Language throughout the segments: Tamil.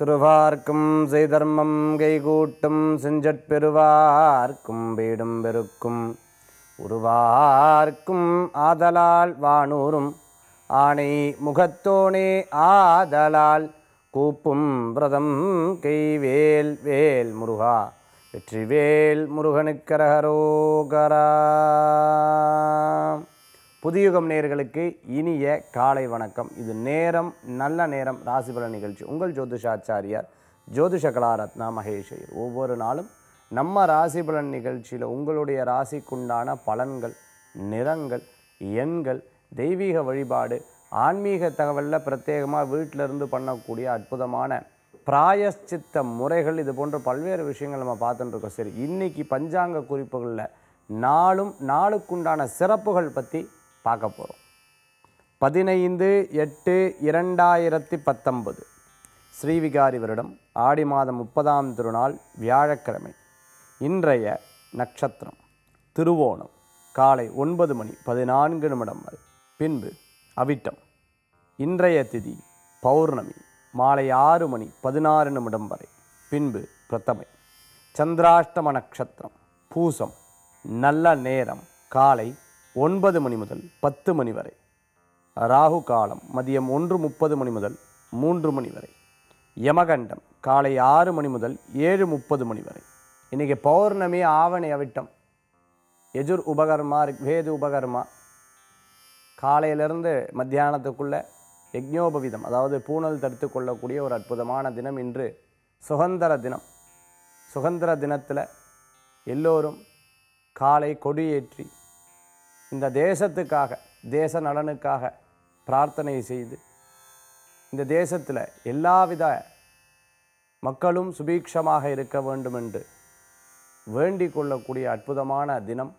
திருவார்க்கும் செய்தர்மம் கைகூட்டும் செஞ்சற்பெருவார்க்கும் வீடும் பெருக்கும் உருவார்க்கும் ஆதலால் வானூரும் ஆணை முகத்தோனே ஆதலால் கூப்பும் பிரதம் கைவேல் வேல் முருகா வெற்றிவேல் முருகனுக்கரகரோகரா புதியுகம் நேயர்களுக்கு இனிய காலை வணக்கம் இது நேரம் நல்ல நேரம் ராசிபலன் நிகழ்ச்சி உங்கள் ஜோதிஷாச்சாரியார் ஜோதிஷ கலாரத்னா மகேஷ் ஐயர் ஒவ்வொரு நாளும் நம்ம ராசிபலன் நிகழ்ச்சியில் உங்களுடைய ராசிக்குண்டான பலன்கள் நிறங்கள் எண்கள் தெய்வீக வழிபாடு ஆன்மீக தகவலில் பிரத்யேகமாக வீட்டில இருந்து பண்ணக்கூடிய அற்புதமான பிராயஷ்சித்த முறைகள் இது போன்ற பல்வேறு விஷயங்கள் நம்ம பார்த்துட்டு இருக்கோம் சரி இன்னைக்கு பஞ்சாங்க குறிப்புகளில் நாளும் நாளுக்குண்டான சிறப்புகள் பற்றி பார்க்க போகிறோம் பதினைந்து எட்டு இரண்டாயிரத்தி பத்தொன்பது ஸ்ரீவிகாரி வருடம் ஆடி மாதம் முப்பதாம் திருநாள் வியாழக்கிழமை இன்றைய நட்சத்திரம் திருவோணம் காலை ஒன்பது மணி பதினான்கு நிமிடம் வரை பின்பு அவிட்டம் இன்றைய திதி பௌர்ணமி மாலை ஆறு மணி பதினாறு நிமிடம் வரை பின்பு பிரதமை சந்திராஷ்டம நட்சத்திரம் பூசம் நல்ல நேரம் காலை ஒன்பது மணி முதல் பத்து மணி வரை ராகு காலம் மதியம் ஒன்று முப்பது மணி முதல் மூன்று மணி வரை யமகண்டம் காலை ஆறு மணி முதல் ஏழு முப்பது மணி வரை இன்றைக்கி பௌர்ணமி ஆவணி அவிட்டம் எஜுர் உபகர்மா ரிக்வேது உபகர்மா காலையிலிருந்து மத்தியானத்துக்குள்ளே யக்ஞோபவிதம் அதாவது பூணல் தடுத்து கொள்ளக்கூடிய ஒரு அற்புதமான தினம் இன்று சுதந்திர தினம் சுதந்திர தினத்தில் எல்லோரும் காலை கொடியேற்றி இந்த தேசத்துக்காக தேச நலனுக்காக பிரார்த்தனை செய்து இந்த தேசத்தில் எல்லாவித மக்களும் சுபீட்சமாக இருக்க வேண்டும் என்று வேண்டிக் கொள்ளக்கூடிய அற்புதமான தினம்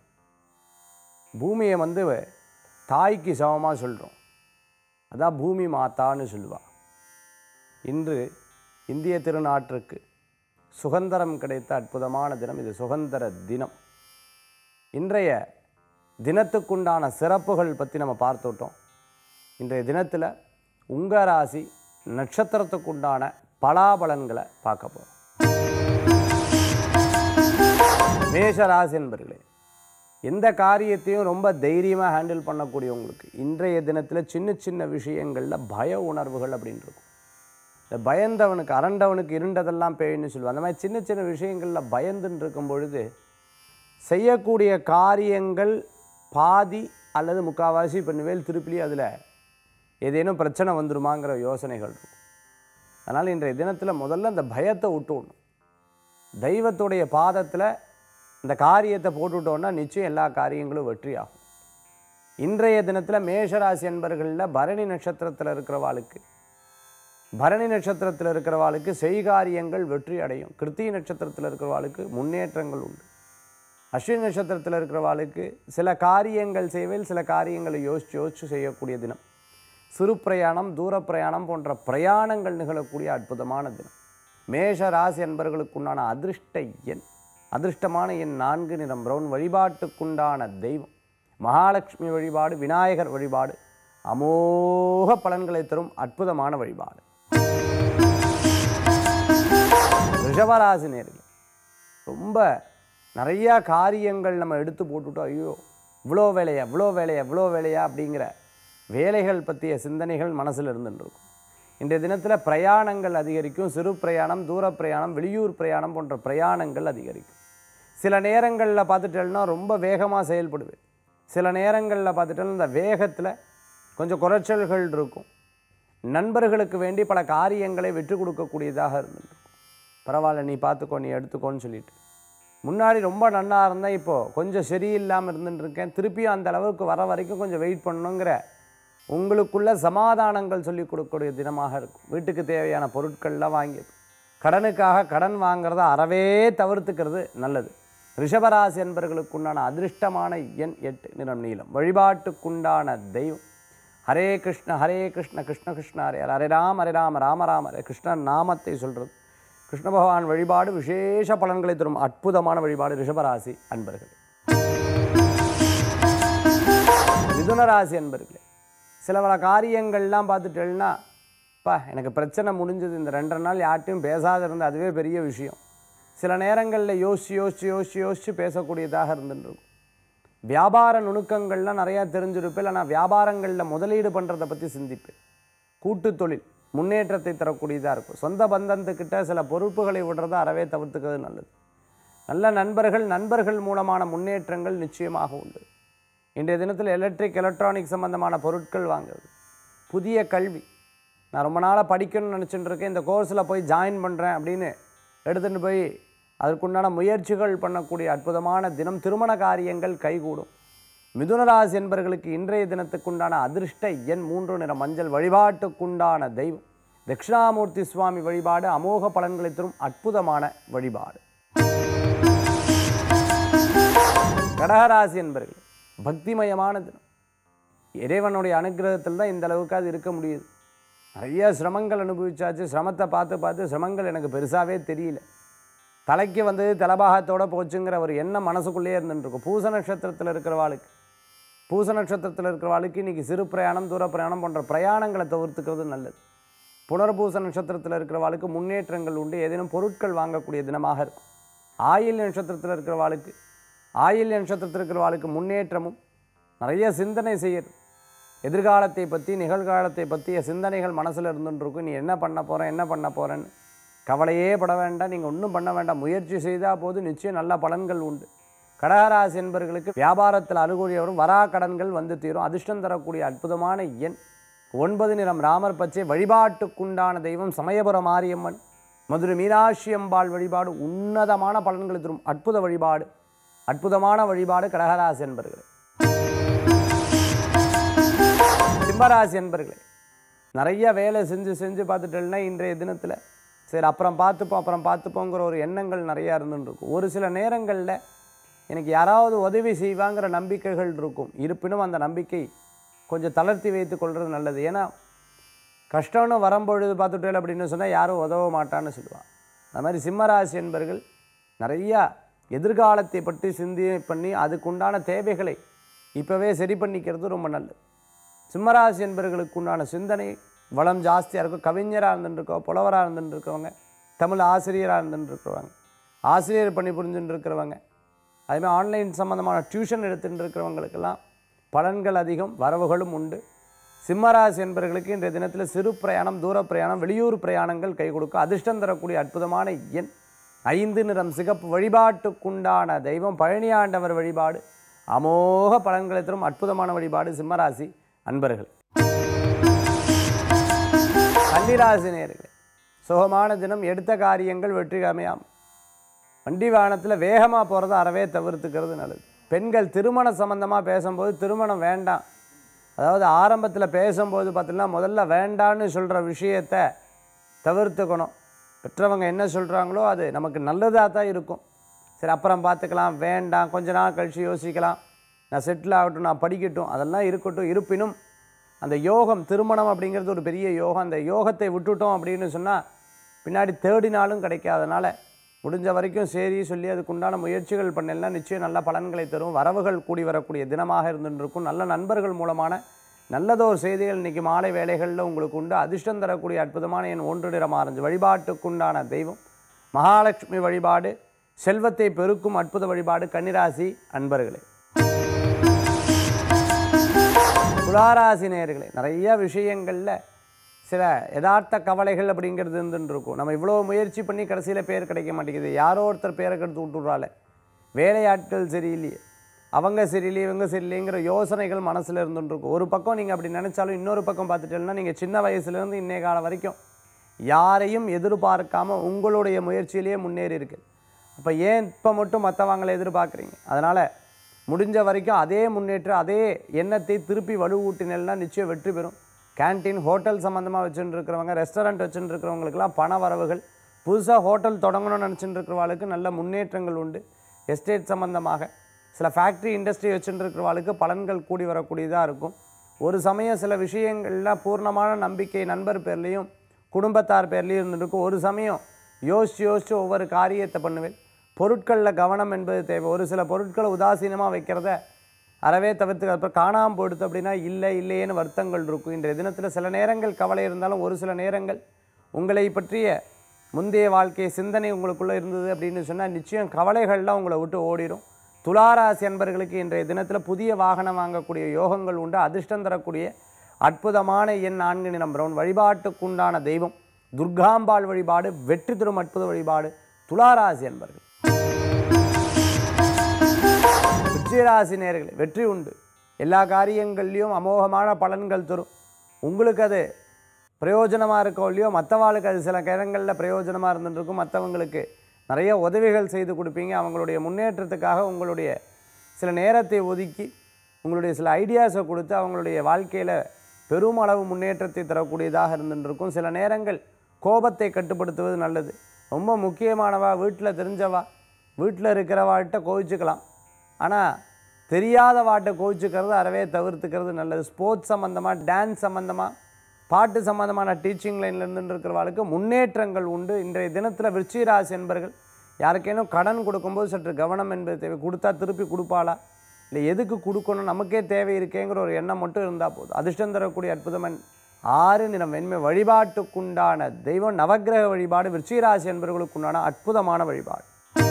பூமியை வந்து தாய்க்கு சமமாக சொல்கிறோம் அதான் பூமி மாதான்னு சொல்லுவா இன்று இந்திய திருநாட்டிற்கு சுதந்திரம் கிடைத்த அற்புதமான தினம் இது சுதந்திர தினம் இன்றைய தினத்துக்குண்டான சிறப்புகள் பற்றி நம்ம பார்த்துட்டோம் இன்றைய தினத்தில் உங்கள் ராசி நட்சத்திரத்துக்குண்டான பலாபலன்களை பார்க்க போகிறோம் மேஷ ராசி என்பர்களே எந்த காரியத்தையும் ரொம்ப தைரியமாக ஹேண்டில் பண்ணக்கூடியவங்களுக்கு இன்றைய தினத்தில் சின்ன சின்ன விஷயங்களில் பய உணர்வுகள் அப்படின்னு இருக்கும் இந்த பயந்தவனுக்கு அரண்டவனுக்கு இருண்டதெல்லாம் பேய்ன்னு சொல்லுவாங்க அந்த மாதிரி சின்ன சின்ன விஷயங்களில் பயந்துன்னு இருக்கும் பொழுது செய்யக்கூடிய காரியங்கள் பாதி அல்லது முக்கால்வாசி பண்ணுவேல் திருப்பிலி அதில் ஏதேனும் பிரச்சனை வந்துருமாங்கிற யோசனைகள் இருக்கும் அதனால் இன்றைய தினத்தில் முதல்ல அந்த பயத்தை விட்டுடணும் தெய்வத்துடைய பாதத்தில் இந்த காரியத்தை போட்டுவிட்டோன்னா நிச்சயம் எல்லா காரியங்களும் வெற்றியாகும் இன்றைய தினத்தில் மேஷராசி என்பர்களில் பரணி நட்சத்திரத்தில் இருக்கிறவாளுக்கு பரணி நட்சத்திரத்தில் இருக்கிறவாளுக்கு செய்காரியங்கள் வெற்றி அடையும் கிருத்திகை நட்சத்திரத்தில் இருக்கிறவாளுக்கு முன்னேற்றங்கள் உண்டு அஸ்வினி நட்சத்திரத்தில் இருக்கிறவாளுக்கு சில காரியங்கள் செய்வேல் சில காரியங்களை யோசித்து யோசித்து செய்யக்கூடிய தினம் சிறு பிரயாணம் தூர பிரயாணம் போன்ற பிரயாணங்கள் நிகழக்கூடிய அற்புதமான தினம் மேஷ ராசி என்பர்களுக்குண்டான அதிர்ஷ்ட எண் அதிர்ஷ்டமான எண் நான்கு நிறம் பிரவுன் வழிபாட்டுக்குண்டான தெய்வம் மகாலட்சுமி வழிபாடு விநாயகர் வழிபாடு அமோக பலன்களை தரும் அற்புதமான வழிபாடு ரிஷபராசி நேர்கள் ரொம்ப நிறையா காரியங்கள் நம்ம எடுத்து போட்டுவிட்டோம் ஐயோ இவ்வளோ வேலையா இவ்வளோ வேலையா இவ்வளோ வேலையா அப்படிங்கிற வேலைகள் பற்றிய சிந்தனைகள் மனசில் இருந்துட்டு இருக்கும் இன்றைய தினத்தில் பிரயாணங்கள் அதிகரிக்கும் சிறு பிரயாணம் தூர பிரயாணம் வெளியூர் பிரயாணம் போன்ற பிரயாணங்கள் அதிகரிக்கும் சில நேரங்களில் பார்த்துட்டேன்னா ரொம்ப வேகமாக செயல்படுவேன் சில நேரங்களில் பார்த்துட்டேன்னா இந்த வேகத்தில் கொஞ்சம் குறைச்சல்கள் இருக்கும் நண்பர்களுக்கு வேண்டி பல காரியங்களை விட்டு கொடுக்கக்கூடியதாக இருந்துருக்கும் பரவாயில்ல நீ பார்த்துக்கோ நீ எடுத்துக்கோன்னு சொல்லிட்டு முன்னாடி ரொம்ப நன்னா இருந்தேன் இப்போது கொஞ்சம் சரியில்லாமல் இருந்துட்டு இருக்கேன் திருப்பியும் அந்த அளவுக்கு வர வரைக்கும் கொஞ்சம் வெயிட் பண்ணணுங்கிற உங்களுக்குள்ள சமாதானங்கள் சொல்லி கொடுக்கக்கூடிய தினமாக இருக்கும் வீட்டுக்கு தேவையான பொருட்கள்லாம் வாங்கி கடனுக்காக கடன் வாங்குறத அறவே தவிர்த்துக்கிறது நல்லது ரிஷபராசி என்பர்களுக்குண்டான அதிர்ஷ்டமான எண் எட்டு நிறம் நீளம் வழிபாட்டுக்குண்டான தெய்வம் ஹரே கிருஷ்ண ஹரே கிருஷ்ண கிருஷ்ண கிருஷ்ண ஹரே ஹரே ஹரே ராம் ஹரே ராம ராம ராம ஹரே கிருஷ்ணன் நாமத்தை சொல்கிறது கிருஷ்ண பகவான் வழிபாடு விசேஷ பலன்களை தரும் அற்புதமான வழிபாடு ரிஷபராசி அன்பர்கள் மிதுன ராசி அன்பர்களே சில பல காரியங்கள்லாம் பார்த்துட்டேன்னா பா எனக்கு பிரச்சனை முடிஞ்சது இந்த ரெண்டரை நாள் யார்ட்டையும் பேசாத இருந்து அதுவே பெரிய விஷயம் சில நேரங்களில் யோசிச்சு யோசிச்சு யோசிச்சு யோசிச்சு பேசக்கூடியதாக இருந்துட்டு இருக்கும் வியாபார நுணுக்கங்கள்லாம் நிறையா தெரிஞ்சிருப்பேன் ஆனால் வியாபாரங்களில் முதலீடு பண்ணுறதை பற்றி சிந்திப்பேன் கூட்டு தொழில் முன்னேற்றத்தை தரக்கூடியதாக இருக்கும் சொந்த பந்தத்துக்கிட்ட சில பொறுப்புகளை விடுறதை அறவே தவிர்த்துக்கிறது நல்லது நல்ல நண்பர்கள் நண்பர்கள் மூலமான முன்னேற்றங்கள் நிச்சயமாக உண்டு இன்றைய தினத்தில் எலக்ட்ரிக் எலக்ட்ரானிக் சம்பந்தமான பொருட்கள் வாங்குறது புதிய கல்வி நான் ரொம்ப நாளாக படிக்கணும்னு நினச்சிட்டு இருக்கேன் இந்த கோர்ஸில் போய் ஜாயின் பண்ணுறேன் அப்படின்னு எடுத்துகிட்டு போய் அதற்குண்டான முயற்சிகள் பண்ணக்கூடிய அற்புதமான தினம் திருமண காரியங்கள் கைகூடும் மிதுனராசி என்பவர்களுக்கு இன்றைய தினத்துக்குண்டான அதிர்ஷ்ட எண் மூன்று நிற மஞ்சள் வழிபாட்டுக்குண்டான தெய்வம் தட்சிணாமூர்த்தி சுவாமி வழிபாடு அமோக பலன்களை தரும் அற்புதமான வழிபாடு கடகராசி என்பர்கள் பக்திமயமான தினம் இறைவனுடைய அனுகிரகத்தில் தான் இந்த அளவுக்கு அது இருக்க முடியுது நிறைய சிரமங்கள் அனுபவிச்சாச்சு சிரமத்தை பார்த்து பார்த்து சிரமங்கள் எனக்கு பெருசாகவே தெரியல தலைக்கு வந்தது தலபாகத்தோட போச்சுங்கிற ஒரு எண்ணம் மனசுக்குள்ளேயே இருந்துட்டு இருக்கும் பூச நட்சத்திரத்தில் இருக்கிறவாளுக்கு பூச நட்சத்திரத்தில் இருக்கிறவாளுக்கு இன்றைக்கி சிறு பிரயாணம் தூர பிரயாணம் போன்ற பிரயாணங்களை தவிர்த்துக்கிறது நல்லது புனர்பூச நட்சத்திரத்தில் இருக்கிறவாளுக்கு முன்னேற்றங்கள் உண்டு ஏதேனும் பொருட்கள் வாங்கக்கூடிய தினமாக இருக்கும் ஆயில் நட்சத்திரத்தில் இருக்கிறவாளுக்கு ஆயில் நட்சத்திரத்தில் இருக்கிறவாளுக்கு முன்னேற்றமும் நிறைய சிந்தனை செய்யுது எதிர்காலத்தை பற்றி நிகழ்காலத்தை பற்றிய சிந்தனைகள் மனசில் இருந்துட்டு இருக்கும் நீ என்ன பண்ண போகிறேன் என்ன பண்ண போகிறேன்னு கவலையே பட வேண்டாம் நீங்கள் ஒன்றும் பண்ண வேண்டாம் முயற்சி செய்தால் போது நிச்சயம் நல்ல பலன்கள் உண்டு கடகராசி என்பவர்களுக்கு வியாபாரத்தில் அருகூறிய வரும் வரா கடன்கள் வந்து தீரும் அதிர்ஷ்டம் தரக்கூடிய அற்புதமான எண் ஒன்பது நிறம் ராமர் பச்சை வழிபாட்டுக்குண்டான தெய்வம் சமயபுர மாரியம்மன் மதுரை மீனாட்சி அம்பாள் வழிபாடு உன்னதமான பலன்களை தரும் அற்புத வழிபாடு அற்புதமான வழிபாடு கடகராசி என்பர்களே சிம்மராசி என்பர்களே நிறைய வேலை செஞ்சு செஞ்சு பார்த்துட்டேன்னா இன்றைய தினத்தில் சரி அப்புறம் பார்த்துப்போம் அப்புறம் பார்த்துப்போங்கிற ஒரு எண்ணங்கள் நிறையா இருந்துட்டு இருக்கும் ஒரு சில நேரங்களில் எனக்கு யாராவது உதவி செய்வாங்கிற நம்பிக்கைகள் இருக்கும் இருப்பினும் அந்த நம்பிக்கை கொஞ்சம் தளர்த்தி வைத்து கொள்வது நல்லது ஏன்னா கஷ்டம்னு வரும்பொழுது பார்த்துட்டேன் அப்படின்னு சொன்னால் யாரும் உதவ மாட்டான்னு சொல்லுவாள் அது மாதிரி சிம்மராசி என்பர்கள் நிறையா எதிர்காலத்தை பற்றி சிந்தனை பண்ணி அதுக்குண்டான தேவைகளை இப்போவே சரி பண்ணிக்கிறது ரொம்ப நல்லது சிம்மராசி என்பவர்களுக்கு உண்டான சிந்தனை வளம் ஜாஸ்தியாக இருக்கும் கவிஞராக இருந்துட்டுருக்கோம் புலவராக இருந்துட்டுருக்கவங்க தமிழ் ஆசிரியராக இருந்துட்டுருக்கிறவங்க ஆசிரியர் பணி புரிஞ்சுட்டு இருக்கிறவங்க அதுமாதிரி ஆன்லைன் சம்மந்தமான டியூஷன் எடுத்துட்டு இருக்கிறவங்களுக்கெல்லாம் பலன்கள் அதிகம் வரவுகளும் உண்டு சிம்மராசி என்பவர்களுக்கு இன்றைய தினத்தில் சிறு பிரயாணம் தூர பிரயாணம் வெளியூர் பிரயாணங்கள் கை கொடுக்கும் அதிர்ஷ்டம் தரக்கூடிய அற்புதமான எண் ஐந்து நிறம் சிகப்பு வழிபாட்டுக்குண்டான தெய்வம் பழனி ஆண்டவர் வழிபாடு அமோக பலன்களை தரும் அற்புதமான வழிபாடு சிம்மராசி அன்பர்கள் கன்னிராசி நேர்களே சுகமான தினம் எடுத்த காரியங்கள் வெற்றி அமையாம் வண்டி வாகனத்தில் வேகமாக போகிறத அறவே தவிர்த்துக்கிறது நல்லது பெண்கள் திருமண சம்மந்தமாக பேசும்போது திருமணம் வேண்டாம் அதாவது ஆரம்பத்தில் பேசும்போது பார்த்தீங்கன்னா முதல்ல வேண்டான்னு சொல்கிற விஷயத்தை தவிர்த்துக்கணும் பெற்றவங்க என்ன சொல்கிறாங்களோ அது நமக்கு நல்லதாக தான் இருக்கும் சரி அப்புறம் பார்த்துக்கலாம் வேண்டாம் கொஞ்ச நாள் கழித்து யோசிக்கலாம் நான் செட்டில் ஆகட்டும் நான் படிக்கட்டும் அதெல்லாம் இருக்கட்டும் இருப்பினும் அந்த யோகம் திருமணம் அப்படிங்கிறது ஒரு பெரிய யோகம் அந்த யோகத்தை விட்டுட்டோம் அப்படின்னு சொன்னால் பின்னாடி தேடினாலும் கிடைக்காதனால முடிஞ்ச வரைக்கும் சரி சொல்லி அதுக்குண்டான முயற்சிகள் பண்ணலாம் நிச்சயம் நல்ல பலன்களை தரும் வரவுகள் கூடி வரக்கூடிய தினமாக இருந்துருக்கும் நல்ல நண்பர்கள் மூலமான நல்லதொரு செய்திகள் இன்றைக்கி மாலை வேலைகளில் உங்களுக்கு உண்டு அதிர்ஷ்டம் தரக்கூடிய அற்புதமான என் ஒன்று நிறம் ஆரஞ்சு வழிபாட்டுக்குண்டான தெய்வம் மகாலட்சுமி வழிபாடு செல்வத்தை பெருக்கும் அற்புத வழிபாடு கன்னிராசி அன்பர்களே துளாராசி நேயர்களே நிறைய விஷயங்களில் சில யதார்த்த கவலைகள் அப்படிங்கிறது இருந்துட்டு இருக்கும் நம்ம இவ்வளோ முயற்சி பண்ணி கடைசியில் பேர் கிடைக்க மாட்டேங்குது யாரோ ஒருத்தர் பேரை கெடுத்து விட்டுறால வேலையாட்கள் சரியில்லையே அவங்க சரியில்லையே இவங்க சரியில்லைங்கிற யோசனைகள் மனசில் இருந்துட்டு இருக்கும் ஒரு பக்கம் நீங்கள் அப்படி நினச்சாலும் இன்னொரு பக்கம் பார்த்துட்டேன்னா நீங்கள் சின்ன வயசுலேருந்து இன்னைய காலம் வரைக்கும் யாரையும் எதிர்பார்க்காம உங்களுடைய முயற்சியிலேயே முன்னேறி இருக்கு அப்போ ஏன் இப்போ மட்டும் மற்றவங்களை எதிர்பார்க்குறீங்க அதனால் முடிஞ்ச வரைக்கும் அதே முன்னேற்றம் அதே எண்ணத்தை திருப்பி வலுவூட்டினல்னா நிச்சயம் வெற்றி பெறும் கேன்டீன் ஹோட்டல் சம்மந்தமாக வச்சுட்டு இருக்கிறவங்க ரெஸ்டாரண்ட் வச்சுட்டு இருக்கிறவங்களுக்கெல்லாம் பண வரவுகள் புதுசாக ஹோட்டல் தொடங்கணும்னு நினச்சிட்டு இருக்கிறவங்களுக்கு நல்ல முன்னேற்றங்கள் உண்டு எஸ்டேட் சம்மந்தமாக சில ஃபேக்ட்ரி இண்டஸ்ட்ரி வச்சுட்டு இருக்கிறவங்களுக்கு பலன்கள் கூடி வரக்கூடியதாக இருக்கும் ஒரு சமயம் சில விஷயங்களில் பூர்ணமான நம்பிக்கை நண்பர் பேர்லேயும் குடும்பத்தார் பேர்லேயும் இருந்துருக்கும் ஒரு சமயம் யோசித்து யோசித்து ஒவ்வொரு காரியத்தை பண்ணுவேன் பொருட்களில் கவனம் என்பது தேவை ஒரு சில பொருட்களை உதாசீனமாக வைக்கிறத அறவே தவிர்த்து அப்புறம் காணாமல் போயிடுது அப்படின்னா இல்லை இல்லையேன்னு வருத்தங்கள் இருக்கும் இன்றைய தினத்தில் சில நேரங்கள் கவலை இருந்தாலும் ஒரு சில நேரங்கள் உங்களை பற்றிய முந்தைய வாழ்க்கை சிந்தனை உங்களுக்குள்ளே இருந்தது அப்படின்னு சொன்னால் நிச்சயம் கவலைகள்லாம் உங்களை விட்டு ஓடிடும் துளாராசி அன்பர்களுக்கு இன்றைய தினத்தில் புதிய வாகனம் வாங்கக்கூடிய யோகங்கள் உண்டு அதிர்ஷ்டம் தரக்கூடிய அற்புதமான எண் நான்கு நிறம் பிரவுன் வழிபாட்டுக்குண்டான தெய்வம் துர்காம்பாள் வழிபாடு வெற்றி தரும் அற்புத வழிபாடு துளாராசி அன்பர்கள் விருச்சிகராசி நேர்களே வெற்றி உண்டு எல்லா காரியங்கள்லையும் அமோகமான பலன்கள் தரும் உங்களுக்கு அது பிரயோஜனமாக இருக்கோ இல்லையோ மற்றவாளுக்கு அது சில நேரங்களில் பிரயோஜனமாக இருந்துருக்கும் மற்றவங்களுக்கு நிறைய உதவிகள் செய்து கொடுப்பீங்க அவங்களுடைய முன்னேற்றத்துக்காக உங்களுடைய சில நேரத்தை ஒதுக்கி உங்களுடைய சில ஐடியாஸை கொடுத்து அவங்களுடைய வாழ்க்கையில் பெருமளவு முன்னேற்றத்தை தரக்கூடியதாக இருந்துருக்கும் சில நேரங்கள் கோபத்தை கட்டுப்படுத்துவது நல்லது ரொம்ப முக்கியமானவா வீட்டில் தெரிஞ்சவா வீட்டில் இருக்கிறவாட்ட கோவிச்சுக்கலாம் ஆனால் தெரியாத வாட்டை கோவிச்சுக்கிறது அறவே தவிர்த்துக்கிறது நல்லது ஸ்போர்ட்ஸ் சம்மந்தமாக டான்ஸ் சம்மந்தமாக பாட்டு சம்மந்தமான டீச்சிங் லைனில் இருந்துட்டு இருக்கிறவாளுக்கு முன்னேற்றங்கள் உண்டு இன்றைய தினத்தில் விருச்சிகராசி என்பர்கள் யாருக்கேனும் கடன் கொடுக்கும்போது சற்று கவனம் என்பது தேவை கொடுத்தா திருப்பி கொடுப்பாளா இல்லை எதுக்கு கொடுக்கணும் நமக்கே தேவை இருக்கேங்கிற ஒரு எண்ணம் மட்டும் இருந்தால் போதும் அதிர்ஷ்டம் தரக்கூடிய அற்புதமன் ஆறு நிறம் வெண்மை வழிபாட்டுக்குண்டான தெய்வம் நவக்கிரக வழிபாடு விருச்சிகராசி என்பவர்களுக்குண்டான அற்புதமான வழிபாடு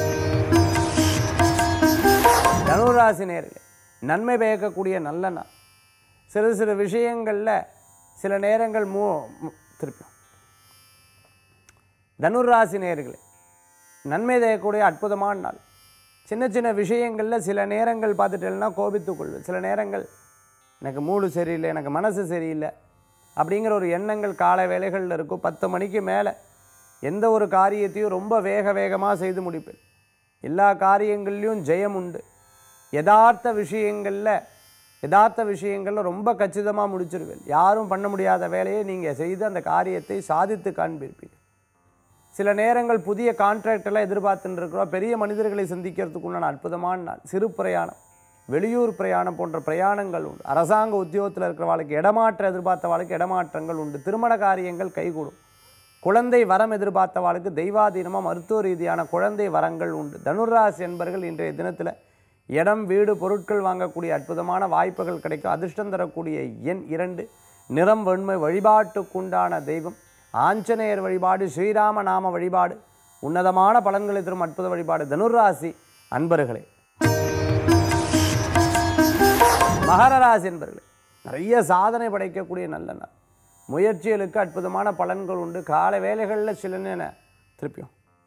தனுராசி நேர்களே நன்மை பயக்கக்கூடிய நல்ல நாள் சிறு சிறு விஷயங்களில் சில நேரங்கள் மூ மு- திருப்பி தனுராசி நேர்களே நன்மை தயக்கூடிய அற்புதமான நாள் சின்ன சின்ன விஷயங்களில் சில நேரங்கள் பார்த்துட்டேன்னா கோபித்துக்கொள்வேன் சில நேரங்கள் எனக்கு மூடு சரியில்லை எனக்கு மனசு சரியில்லை அப்படிங்கிற ஒரு எண்ணங்கள் காலை வேலைகளில் இருக்கும் பத்து மணிக்கு மேலே எந்த ஒரு காரியத்தையும் ரொம்ப வேக வேகமாக செய்து முடிப்பேன் எல்லா காரியங்கள்லையும் ஜெயம் உண்டு யதார்த்த விஷயங்களில் யதார்த்த விஷயங்களில் ரொம்ப கச்சிதமாக முடிச்சிருவேன் யாரும் பண்ண முடியாத வேலையை நீங்கள் செய்து அந்த காரியத்தை சாதித்து காண்பிருப்பீர்கள் சில நேரங்கள் புதிய கான்ட்ராக்ட் எல்லாம் எதிர்பார்த்துட்டு இருக்கிறோம் பெரிய மனிதர்களை சந்திக்கிறதுக்கு உண்டான அற்புதமான நாள் சிறு பிரயாணம் வெளியூர் பிரயாணம் போன்ற பிரயாணங்கள் உண்டு அரசாங்க உத்தியோகத்தில் இருக்கிறவாளுக்கு இடமாற்ற எதிர்பார்த்தவாளுக்கு இடமாற்றங்கள் உண்டு திருமண காரியங்கள் கைகூடும் குழந்தை வரம் எதிர்பார்த்தவாளுக்கு தெய்வாதீனமாக மருத்துவ ரீதியான குழந்தை வரங்கள் உண்டு தனுராசி என்பர்கள் இன்றைய தினத்தில் இடம் வீடு பொருட்கள் வாங்கக்கூடிய அற்புதமான வாய்ப்புகள் கிடைக்கும் அதிர்ஷ்டம் தரக்கூடிய எண் இரண்டு நிறம் வெண்மை வழிபாட்டுக்குண்டான தெய்வம் ஆஞ்சநேயர் வழிபாடு ஸ்ரீராம நாம வழிபாடு உன்னதமான பலன்களை தரும் அற்புத வழிபாடு தனுராசி அன்பர்களே மகர ராசி என்பர்களே நிறைய சாதனை படைக்கக்கூடிய நல்ல நாள் முயற்சிகளுக்கு அற்புதமான பலன்கள் உண்டு கால வேலைகளில் சில நேர திருப்பியும்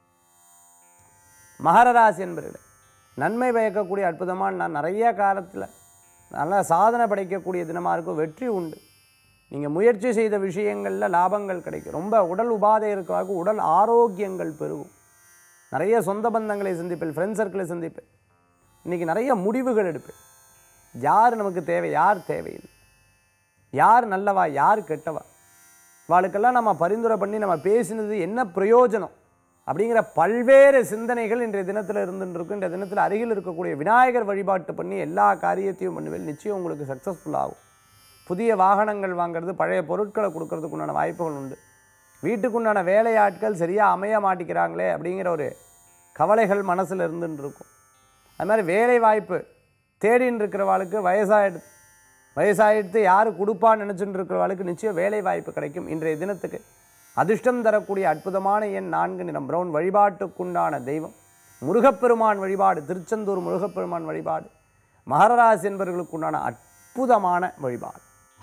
மகர ராசி என்பர்களே நன்மை பயக்கக்கூடிய அற்புதமான நான் நிறைய காலத்தில் நல்ல சாதனை படைக்கக்கூடிய தினமாக இருக்கும் வெற்றி உண்டு நீங்கள் முயற்சி செய்த விஷயங்களில் லாபங்கள் கிடைக்கும் ரொம்ப உடல் உபாதை இருக்கிறவங்க உடல் ஆரோக்கியங்கள் பெருகும் நிறைய சொந்த பந்தங்களை சந்திப்பேன் ஃப்ரெண்ட் சர்க்கிளை சந்திப்பேன் இன்றைக்கி நிறைய முடிவுகள் எடுப்பேன் யார் நமக்கு தேவை யார் தேவையில்லை யார் நல்லவா யார் கெட்டவா வாளுக்கெல்லாம் நம்ம பரிந்துரை பண்ணி நம்ம பேசினது என்ன பிரயோஜனம் அப்படிங்கிற பல்வேறு சிந்தனைகள் இன்றைய தினத்தில் இருந்துட்டு இருக்கும் இன்றைய தினத்தில் அருகில் இருக்கக்கூடிய விநாயகர் வழிபாட்டு பண்ணி எல்லா காரியத்தையும் பண்ணுவேன் நிச்சயம் உங்களுக்கு சக்ஸஸ்ஃபுல் ஆகும் புதிய வாகனங்கள் வாங்குறது பழைய பொருட்களை கொடுக்கறதுக்கு உண்டான வாய்ப்புகள் உண்டு வீட்டுக்குண்டான வேலையாட்கள் சரியாக அமைய மாட்டேங்கிறாங்களே அப்படிங்கிற ஒரு கவலைகள் மனசில் இருந்துட்டு இருக்கும் அது மாதிரி வேலை வாய்ப்பு தேடின்னு இருக்கிறவாளுக்கு வயசாயிடுது வயசாயிடுத்து யார் கொடுப்பான்னு நினச்சிட்டு இருக்கிறவாளுக்கு நிச்சயம் வேலை வாய்ப்பு கிடைக்கும் இன்றைய தினத்துக்கு அதிர்ஷ்டம் தரக்கூடிய அற்புதமான எண் நான்கு நிறம் பிரவுன் வழிபாட்டுக்குண்டான தெய்வம் முருகப்பெருமான் வழிபாடு திருச்செந்தூர் முருகப்பெருமான் வழிபாடு மகரராசி என்பவர்களுக்குண்டான அற்புதமான வழிபாடு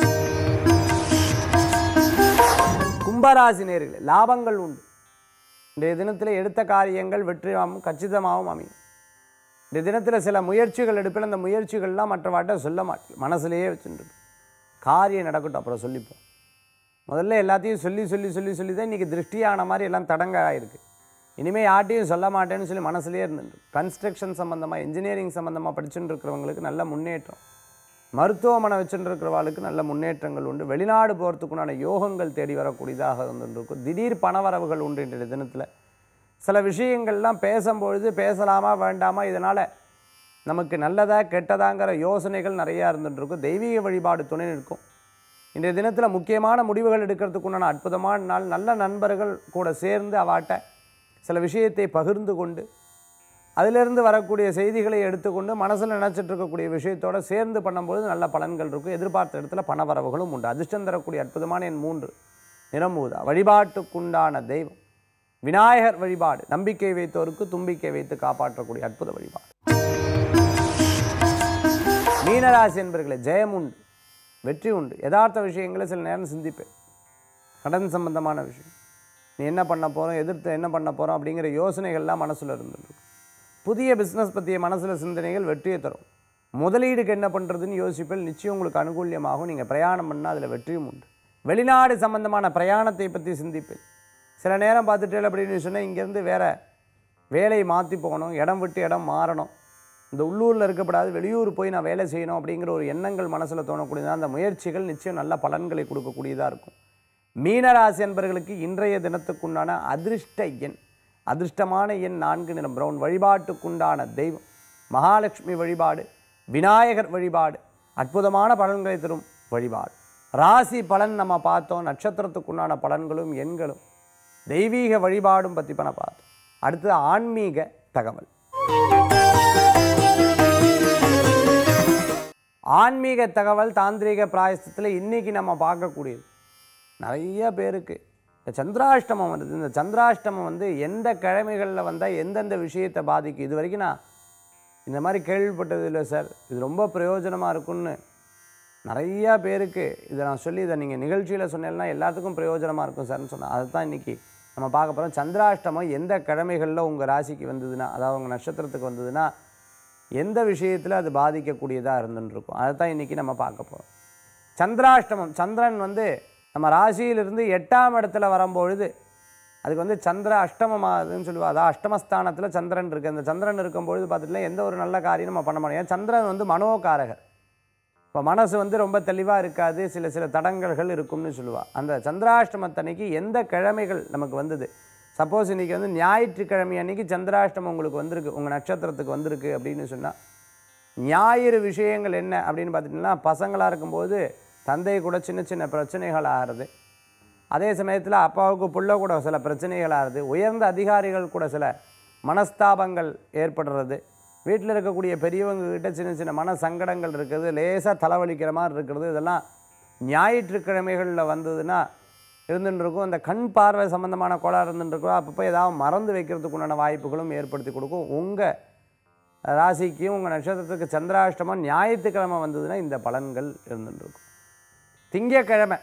கும்பராசி நேர்களே லாபங்கள் உண்டு இன்றைய தினத்தில் எடுத்த காரியங்கள் வெற்றியாகவும் கச்சிதமாகவும் அமையும் இந்த தினத்தில் சில முயற்சிகள் எடுப்பில் அந்த முயற்சிகள்லாம் மற்றவாட்ட சொல்ல மாட்டேன் மனசுலேயே வச்சுட்டு காரியம் நடக்கட்டும் அப்புறம் சொல்லிப்போம் முதல்ல எல்லாத்தையும் சொல்லி சொல்லி சொல்லி சொல்லி தான் இன்றைக்கி திருஷ்டியான மாதிரி எல்லாம் தடங்க ஆயிருக்கு இனிமேல் யார்ட்டையும் சொல்ல மாட்டேன்னு சொல்லி மனசுலேயே இருந்துட்டு கன்ஸ்ட்ரக்ஷன் சம்மந்தமாக இன்ஜினியரிங் சம்மந்தமாக படிச்சுட்டு இருக்கிறவங்களுக்கு நல்ல முன்னேற்றம் மருத்துவமனை வச்சுட்டு இருக்கிறவாளுக்கு நல்ல முன்னேற்றங்கள் உண்டு வெளிநாடு போகிறதுக்குண்டான யோகங்கள் தேடி வரக்கூடியதாக இருந்துருக்கும் திடீர் பணவரவுகள் உண்டு இன்றைய தினத்தில் சில விஷயங்கள்லாம் பேசும்பொழுது பேசலாமா வேண்டாமா இதனால் நமக்கு நல்லதா கெட்டதாங்கிற யோசனைகள் நிறையா இருந்துட்டுருக்கும் தெய்வீக வழிபாடு துணை நிற்கும் இன்றைய தினத்தில் முக்கியமான முடிவுகள் எடுக்கிறதுக்கு உண்டான அற்புதமான நாள் நல்ல நண்பர்கள் கூட சேர்ந்து அவாட்ட சில விஷயத்தை பகிர்ந்து கொண்டு அதிலிருந்து வரக்கூடிய செய்திகளை எடுத்துக்கொண்டு மனசில் நினச்சிட்டு இருக்கக்கூடிய விஷயத்தோட சேர்ந்து பண்ணும்போது நல்ல பலன்கள் இருக்கும் எதிர்பார்த்த இடத்துல பணவரவுகளும் உண்டு அதிர்ஷ்டம் தரக்கூடிய அற்புதமான என் மூன்று நிறமூதா வழிபாட்டுக்குண்டான தெய்வம் விநாயகர் வழிபாடு நம்பிக்கை வைத்தோருக்கு தும்பிக்கை வைத்து காப்பாற்றக்கூடிய அற்புத வழிபாடு மீனராசி என்பர்களே ஜெயம் உண்டு வெற்றி உண்டு யதார்த்த விஷயங்களை சில நேரம் சிந்திப்பேன் கடன் சம்பந்தமான விஷயம் நீ என்ன பண்ண போகிறோம் எதிர்த்து என்ன பண்ண போகிறோம் அப்படிங்கிற யோசனைகள்லாம் மனசில் இருந்துருக்கு புதிய பிஸ்னஸ் பற்றிய மனசில் சிந்தனைகள் வெற்றியை தரும் முதலீடுக்கு என்ன பண்ணுறதுன்னு யோசிப்பேன் நிச்சயம் உங்களுக்கு அனுகூல்யமாகும் நீங்கள் பிரயாணம் பண்ணால் அதில் வெற்றியும் உண்டு வெளிநாடு சம்பந்தமான பிரயாணத்தை பற்றி சிந்திப்பேன் சில நேரம் பார்த்துட்டே அப்படின்னு சொன்னால் இங்கேருந்து வேற வேலையை மாற்றி போகணும் இடம் விட்டு இடம் மாறணும் இந்த உள்ளூரில் இருக்கப்படாது வெளியூர் போய் நான் வேலை செய்யணும் அப்படிங்கிற ஒரு எண்ணங்கள் மனசில் தோணக்கூடியதாக அந்த முயற்சிகள் நிச்சயம் நல்ல பலன்களை கொடுக்கக்கூடியதாக இருக்கும் மீனராசி என்பர்களுக்கு இன்றைய தினத்துக்குண்டான அதிர்ஷ்ட எண் அதிர்ஷ்டமான எண் நான்கு நிறம் பிரவுன் வழிபாட்டுக்குண்டான தெய்வம் மகாலட்சுமி வழிபாடு விநாயகர் வழிபாடு அற்புதமான பலன்களை தரும் வழிபாடு ராசி பலன் நம்ம பார்த்தோம் நட்சத்திரத்துக்குண்டான பலன்களும் எண்களும் தெய்வீக வழிபாடும் பற்றி பண்ண பார்த்தோம் அடுத்தது ஆன்மீக தகவல் ஆன்மீக தகவல் தாந்திரீக பிராயசத்தில் இன்னைக்கு நம்ம பார்க்கக்கூடியது நிறைய பேருக்கு இந்த சந்திராஷ்டமம் வருது இந்த சந்திராஷ்டமம் வந்து எந்த கிழமைகளில் வந்தால் எந்தெந்த விஷயத்தை பாதிக்கும் இது வரைக்கும் நான் இந்த மாதிரி கேள்விப்பட்டது இல்லை சார் இது ரொம்ப பிரயோஜனமாக இருக்கும்னு நிறையா பேருக்கு இதை நான் சொல்லி இதை நீங்கள் நிகழ்ச்சியில் சொன்னேன்னா எல்லாத்துக்கும் பிரயோஜனமாக இருக்கும் சார்னு சொன்னேன் அதை தான் இன்றைக்கி நம்ம பார்க்க போகிறோம் சந்திராஷ்டமம் எந்த கிழமைகளில் உங்கள் ராசிக்கு வந்ததுன்னா அதாவது உங்கள் நட்சத்திரத்துக்கு வந்ததுன்னா எந்த விஷயத்தில் அது பாதிக்கக்கூடியதாக இருந்துன்னு இருக்கும் அதை தான் இன்றைக்கி நம்ம பார்க்க போகிறோம் சந்திராஷ்டமம் சந்திரன் வந்து நம்ம ராசியிலிருந்து எட்டாம் இடத்துல வரும்பொழுது அதுக்கு வந்து சந்திர அஷ்டமமாகுதுன்னு சொல்லுவா அதான் அஷ்டமஸ்தானத்தில் சந்திரன் இருக்குது அந்த சந்திரன் இருக்கும்பொழுது பார்த்துட்டுல எந்த ஒரு நல்ல காரியம் நம்ம பண்ண முடியும் ஏன் சந்திரன் வந்து மனோகாரகர் இப்போ மனசு வந்து ரொம்ப தெளிவாக இருக்காது சில சில தடங்கல்கள் இருக்கும்னு சொல்லுவாள் அந்த சந்திராஷ்டமத்தன்னைக்கு எந்த கிழமைகள் நமக்கு வந்தது சப்போஸ் இன்றைக்கி வந்து ஞாயிற்றுக்கிழமை அன்னைக்கு சந்திராஷ்டமம் உங்களுக்கு வந்திருக்கு உங்கள் நட்சத்திரத்துக்கு வந்திருக்கு அப்படின்னு சொன்னால் ஞாயிறு விஷயங்கள் என்ன அப்படின்னு பார்த்துட்டிங்கன்னா பசங்களாக இருக்கும்போது தந்தை கூட சின்ன சின்ன பிரச்சனைகள் ஆகிறது அதே சமயத்தில் அப்பாவுக்கு புள்ள கூட சில பிரச்சனைகள் ஆகுது உயர்ந்த அதிகாரிகள் கூட சில மனஸ்தாபங்கள் ஏற்படுறது வீட்டில் இருக்கக்கூடிய பெரியவங்க கிட்ட சின்ன சின்ன மன சங்கடங்கள் இருக்குது லேசாக தலைவலிக்கிற மாதிரி இருக்கிறது இதெல்லாம் ஞாயிற்றுக்கிழமைகளில் வந்ததுன்னா இருந்துட்டு இருக்கும் அந்த கண் பார்வை சம்மந்தமான கோளாறு இருந்துட்டு இருக்கும் அப்பப்போ ஏதாவது மறந்து வைக்கிறதுக்கு உண்டான வாய்ப்புகளும் ஏற்படுத்தி கொடுக்கும் உங்கள் ராசிக்கும் உங்கள் நட்சத்திரத்துக்கு சந்திராஷ்டமம் ஞாயிற்றுக்கிழமை வந்ததுன்னா இந்த பலன்கள் இருந்துட்டு இருக்கும் திங்கக்கிழமை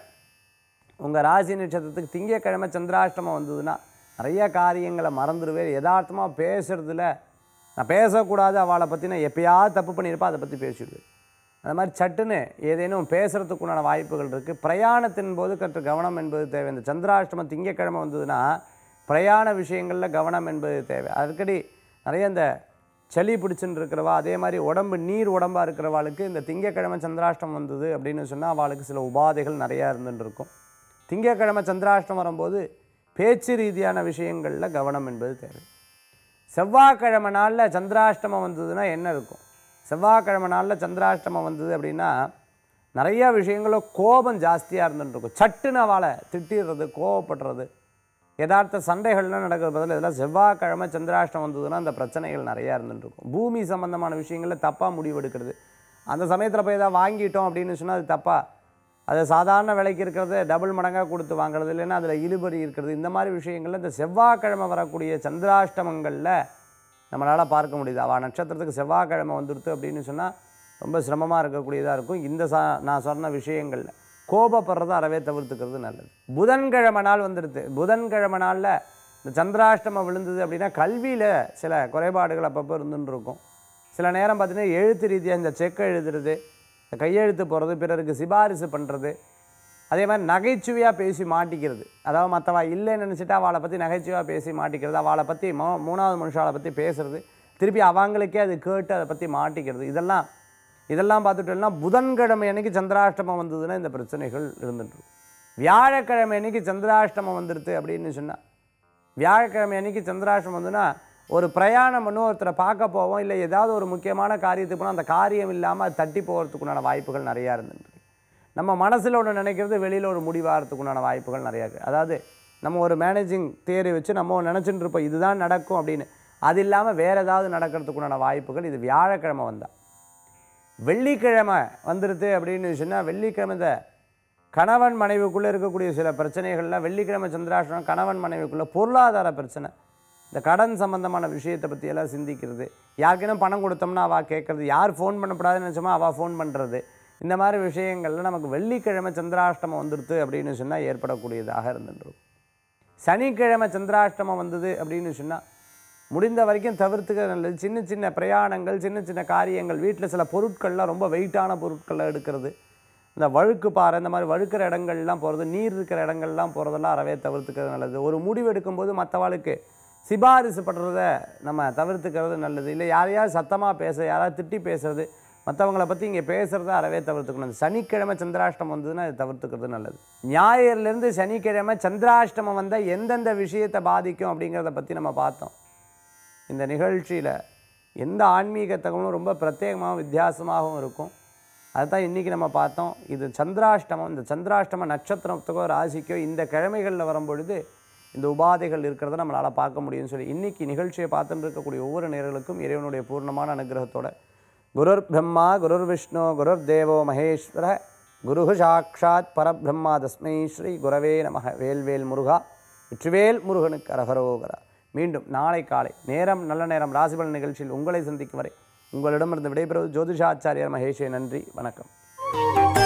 உங்கள் ராசி நட்சத்திரத்துக்கு திங்கக்கிழமை சந்திராஷ்டமம் வந்ததுன்னா நிறைய காரியங்களை மறந்துடுவேன் யதார்த்தமாக பேசுகிறதுல நான் பேசக்கூடாது அவளை பற்றி நான் எப்பயாவது தப்பு பண்ணியிருப்பேன் அதை பற்றி பேசிடுவேன் அந்த மாதிரி சட்டுன்னு ஏதேனும் பேசுகிறதுக்குண்டான வாய்ப்புகள் இருக்குது பிரயாணத்தின் போது கற்று கவனம் என்பது தேவை இந்த சந்திராஷ்டமம் திங்கக்கிழமை வந்ததுன்னா பிரயாண விஷயங்களில் கவனம் என்பது தேவை அடிக்கடி நிறைய இந்த சளி பிடிச்சுன்னு இருக்கிறவா அதே மாதிரி உடம்பு நீர் உடம்பாக இருக்கிறவாளுக்கு இந்த திங்கக்கிழமை சந்திராஷ்டம் வந்தது அப்படின்னு சொன்னால் அவளுக்கு சில உபாதைகள் நிறையா இருந்துட்டு இருக்கும் திங்கக்கிழமை சந்திராஷ்டம் வரும்போது பேச்சு ரீதியான விஷயங்களில் கவனம் என்பது தேவை செவ்வாய்க்கிழமை நாளில் சந்திராஷ்டமம் வந்ததுன்னா என்ன இருக்கும் செவ்வாய்க்கிழமை நாளில் சந்திராஷ்டமம் வந்தது அப்படின்னா நிறையா விஷயங்களும் கோபம் ஜாஸ்தியாக இருந்துட்டு இருக்கும் சட்டுன்னு அவளை திட்டிடுறது கோவப்படுறது யதார்த்த சண்டைகள்லாம் நடக்கிறது பதில் இதெல்லாம் செவ்வாய்க்கிழமை சந்திராஷ்டம் வந்ததுன்னா அந்த பிரச்சனைகள் நிறையா இருந்துட்டு இருக்கும் பூமி சம்பந்தமான விஷயங்களில் தப்பாக முடிவெடுக்கிறது அந்த சமயத்தில் போய் ஏதாவது வாங்கிட்டோம் அப்படின்னு சொன்னால் அது தப்பாக அது சாதாரண விலைக்கு இருக்கிறது டபுள் மடங்காக கொடுத்து வாங்குறது இல்லைன்னா அதில் இழுபறி இருக்கிறது இந்த மாதிரி விஷயங்களில் இந்த செவ்வாய்க்கிழமை வரக்கூடிய சந்திராஷ்டமங்களில் நம்மளால் பார்க்க முடியுது அவள் நட்சத்திரத்துக்கு செவ்வாய்க்கிழமை வந்துடுது அப்படின்னு சொன்னால் ரொம்ப சிரமமாக இருக்கக்கூடியதாக இருக்கும் இந்த சா நான் சொன்ன விஷயங்களில் கோபப்படுறதை அறவே தவிர்த்துக்கிறது நல்லது புதன்கிழமை நாள் வந்துடுது புதன்கிழமை நாளில் இந்த சந்திராஷ்டமம் விழுந்தது அப்படின்னா கல்வியில் சில குறைபாடுகள் அப்பப்போ இருந்துன்னு இருக்கும் சில நேரம் பார்த்தீங்கன்னா எழுத்து ரீதியாக இந்த செக் எழுதுறது இந்த கையெழுத்து போடுறது பிறருக்கு சிபாரிசு பண்ணுறது அதே மாதிரி நகைச்சுவையாக பேசி மாட்டிக்கிறது அதாவது மற்றவா இல்லைன்னு நினச்சிட்டு அவளை பற்றி நகைச்சுவையாக பேசி மாட்டிக்கிறது அவளை பற்றி மோ மூணாவது மனுஷாவை பற்றி பேசுறது திருப்பி அவங்களுக்கே அது கேட்டு அதை பற்றி மாட்டிக்கிறது இதெல்லாம் இதெல்லாம் பார்த்துட்டோம்னா புதன்கிழமை அன்னைக்கு சந்திராஷ்டமம் வந்ததுன்னா இந்த பிரச்சனைகள் இருந்துட்டு வியாழக்கிழமை அன்னைக்கு சந்திராஷ்டமம் வந்துடுது அப்படின்னு சொன்னால் வியாழக்கிழமை அன்னைக்கு சந்திராஷ்டமம் வந்துன்னா ஒரு பிரயாணம் பண்ணி ஒருத்தரை பார்க்க போவோம் இல்லை ஏதாவது ஒரு முக்கியமான காரியத்துக்கு போனால் அந்த காரியம் இல்லாமல் அது தட்டி போகிறதுக்குண்டான வாய்ப்புகள் நிறையா இருந்துருக்கு நம்ம மனசில் ஒன்று நினைக்கிறது வெளியில் ஒரு முடிவாகிறதுக்குண்டான வாய்ப்புகள் நிறையா இருக்குது அதாவது நம்ம ஒரு மேனேஜிங் தியரி வச்சு நம்ம நினச்சிட்டு இருப்போம் இதுதான் நடக்கும் அப்படின்னு அது இல்லாமல் வேறு ஏதாவது நடக்கிறதுக்குண்டான வாய்ப்புகள் இது வியாழக்கிழமை வந்தால் வெள்ளிக்கிழமை வந்துடுது அப்படின்னு சொன்னால் வெள்ளிக்கிழமை இந்த கணவன் மனைவிக்குள்ளே இருக்கக்கூடிய சில பிரச்சனைகள்லாம் வெள்ளிக்கிழமை சந்திராஷ்டமம் கணவன் மனைவிக்குள்ளே பொருளாதார பிரச்சனை இந்த கடன் சம்பந்தமான விஷயத்தை பற்றி எல்லாம் சிந்திக்கிறது யாருக்கேனும் பணம் கொடுத்தோம்னா அவள் கேட்குறது யார் ஃபோன் பண்ணக்கூடாதுன்னு நினச்சோமோ அவள் ஃபோன் பண்ணுறது இந்த மாதிரி விஷயங்கள்ல நமக்கு வெள்ளிக்கிழமை சந்திராஷ்டமம் வந்துடுது அப்படின்னு சொன்னால் ஏற்படக்கூடியதாக இருந்துருக்கும் சனிக்கிழமை சந்திராஷ்டமம் வந்தது அப்படின்னு சொன்னால் முடிந்த வரைக்கும் தவிர்த்துக்க நல்லது சின்ன சின்ன பிரயாணங்கள் சின்ன சின்ன காரியங்கள் வீட்டில் சில பொருட்கள்லாம் ரொம்ப வெயிட்டான பொருட்கள்லாம் எடுக்கிறது இந்த வழுக்கு பாறை இந்த மாதிரி வழுக்கிற இடங்கள்லாம் போகிறது நீர் இருக்கிற இடங்கள்லாம் போகிறதெல்லாம் அறவே தவிர்த்துக்கிறது நல்லது ஒரு முடிவு எடுக்கும்போது மற்றவாளுக்கு சிபாரிசு படுறத நம்ம தவிர்த்துக்கிறது நல்லது இல்லை யாரையாவது சத்தமாக பேச யாராவது திட்டி பேசுறது மற்றவங்கள பற்றி இங்கே பேசுகிறத அறவே தவிர்த்துக்கணும் சனிக்கிழமை சந்திராஷ்டமம் வந்ததுன்னா அதை தவிர்த்துக்கிறது நல்லது ஞாயிறுலேருந்து சனிக்கிழமை சந்திராஷ்டமம் வந்தால் எந்தெந்த விஷயத்தை பாதிக்கும் அப்படிங்கிறத பற்றி நம்ம பார்த்தோம் இந்த நிகழ்ச்சியில் எந்த ஆன்மீக தகவலும் ரொம்ப பிரத்யேகமாகவும் வித்தியாசமாகவும் இருக்கும் அதுதான் இன்றைக்கி நம்ம பார்த்தோம் இது சந்திராஷ்டமம் இந்த சந்திராஷ்டம நட்சத்திரத்துக்கோ ராசிக்கோ இந்த கிழமைகளில் வரும்பொழுது இந்த உபாதைகள் இருக்கிறத நம்மளால் பார்க்க முடியும்னு சொல்லி இன்றைக்கி நிகழ்ச்சியை பார்த்துட்டு இருக்கக்கூடிய ஒவ்வொரு நேர்களுக்கும் இறைவனுடைய பூர்ணமான அனுகிரகத்தோட குருர் பிரம்மா குருர் விஷ்ணு குருர் தேவோ மகேஸ்வர குரு சாட்சாத் பரபிரம்மா தஸ்மை ஸ்ரீ குரவே நமக வேல்வேல் முருகா வெற்றிவேல் முருகனுக்கு அரகரோகரா மீண்டும் நாளை காலை நேரம் நல்ல நேரம் ராசிபலன் நிகழ்ச்சியில் உங்களை சந்திக்கும் வரை உங்களிடமிருந்து விடைபெறுவது ஜோதிஷாச்சாரியர் மகேஷே நன்றி வணக்கம்